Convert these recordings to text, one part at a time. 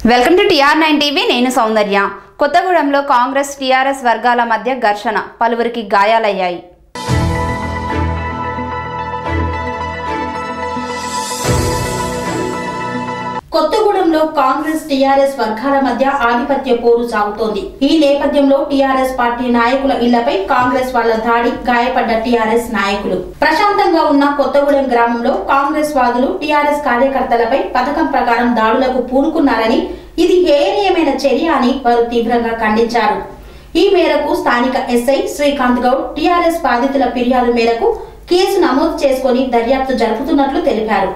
Welcome to T R nine TV నేను సౌందర్య కొత్తగూడెంలో Congress TRS వర్గాల మధ్య ఘర్షణ పలువురికి గాయాలయ్యాయి కొత్తగూడెంలో కాంగ్రెస్ టీఆర్ఎస్ వర్గాల మధ్య ఆధిపత్య పోరు సాగుతోంది ఈ నేపథ్యంలో టీఆర్ఎస్ పార్టీ నాయకుల ఇళ్లపై కాంగ్రెస్ వాళ్ల దాడి గాయపడ్డ టీఆర్ఎస్ నాయకులు ప్రశాంతంగా ఉన్న కొత్తగూడెం గ్రామంలో కాంగ్రెస్ వాదులు టీఆర్ఎస్ కార్యకర్తలపై పథకం ప్రకారం దాడులకు పూనుకున్నారని ఇది హేయనీయమైన చర్య అని వారు తీవ్రంగా ఖండించారు ఈ మేరకు స్థానిక ఎస్ఐ శ్రీకాంత్ గౌడ్ టీఆర్ఎస్ బాధితుల ఫిర్యాదు మేరకు కేసు నమోదు చేసుకుని దర్యాప్తు జరుపుతున్నట్లు తెలిపారు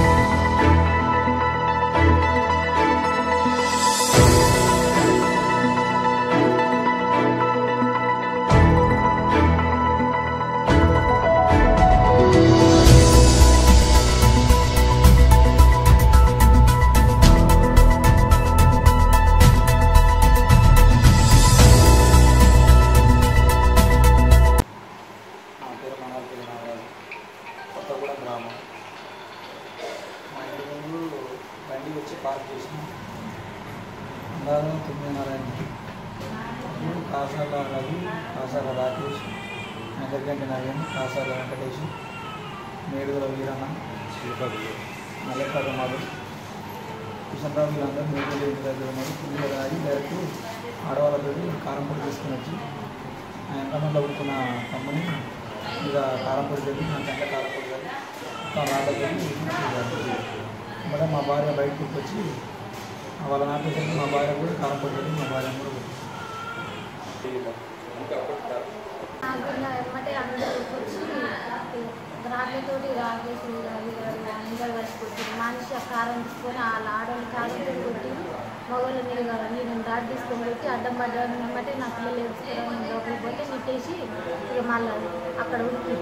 నా పేరు మంగళపల్లి నాగరాజు కొత్తగూడెం గ్రామం మా ఇంటి ముందు బండి వచ్చి పార్క్ చేసిన అందాలు తొమ్మిదిన్నర అయింది నేను కాసాల రవి కాసాల రాకేష్ మెదర్గంటి నవీన్ కాసాల వెంకటేష్ మేడుగుల వీరన్న మల్లెపాటి మధు కిషన్రావు వీళ్ళందరూ మేడుగుల ఇంటి దగ్గర ఉన్నారు కింద రాగి డైరెక్ట్ ఆడవాళ్ళతో కారంపూడి తీసుకుని వచ్చి ఆ వెనకమంలో ఉడుకున్న తమ్ముని ఇక కారంపొడి చల్లి నా చెంట కారంపొడి చల్లి మొత్తం రాళ్ళతో మరి మా భార్య బయటకు వచ్చి వాళ్ళ నాటేసరికి మా భార్య కూడా కారంపొడి చల్లి మా భార్య కూడా కొట్టింది. నాకున్న ఎమ్మటే అందరూ వచ్చి రాళ్ళతోటి రాగేసి అందరు కలిసి కొట్టింది మనిషి ఆ కారం తీసుకొని వాళ్ళ ఆడవాళ్ళు కారం కొట్టి మగవాళ్ళు నీళ్ళు కావాలి నేను రాడ్ తీసుకొని పెట్టి అడ్డం పడ్డాను ఎమ్మటే నా పిల్లలు ఏడుచుకోవడం లోపలికి పోతే నెట్టేసి ఇక మళ్ళీ అక్కడ ఉరికి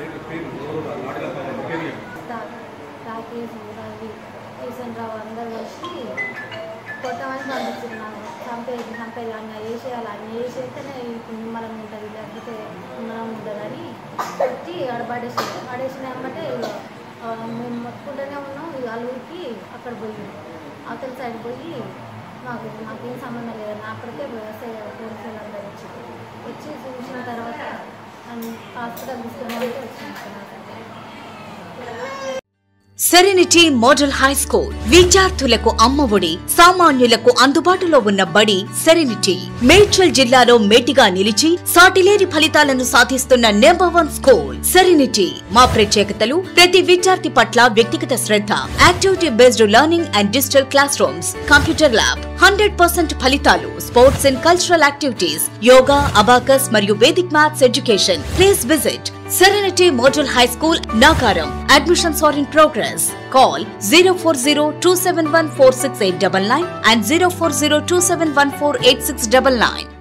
రాకేష్ రవి కిషన్ రావు అందరు వచ్చి కొట్టమని పంపించింది నాకు చంపేది చంపేది అన్న వేసేయాలి అన్న వేసేస్తేనే ఇప్పుడు నిమ్మలం ఉంటుంది లేకపోతే నిమ్మలం ఉంటుందని వచ్చి ఆడ పడేసి పడేసిన ఏమంటే ఇక, ఆ, మేము మొత్తుకుంటూనే ఉన్నాం ఇక అలుగురికి అక్కడ పోయి అవతల సైడ్ పోయి నాకు నాకేం సంబంధం లేదని అప్పటికే వ్యవసాయ పోలీసులు అందరూ వచ్చి వచ్చి చూసిన తర్వాత హాస్పిటల్ తీసుకుని వెళ్తే వచ్చింది సెరెనిటీ మోడల్ హై స్కూల్ విద్యార్థులకు అమ్మఒడి సామాన్యులకు అందుబాటులో ఉన్న బడి సెరెనిటీ మేడ్చల్ జిల్లాలో మేటిగా నిలిచి సాటిలేని ఫలితాలను సాధిస్తున్న నెంబర్ వన్ స్కూల్ సెరెనిటీ మా ప్రత్యేకతలు ప్రతి విద్యార్థి పట్ల వ్యక్తిగత శ్రద్ధ activity based learning and digital classrooms computer lab hundred percent ఫలితాలు sports and cultural activities yoga abacus మరియు Vedic maths education please visit Serenity Model High School, Nagaram. Admissions are in progress. Call 040 and 040 271 48699.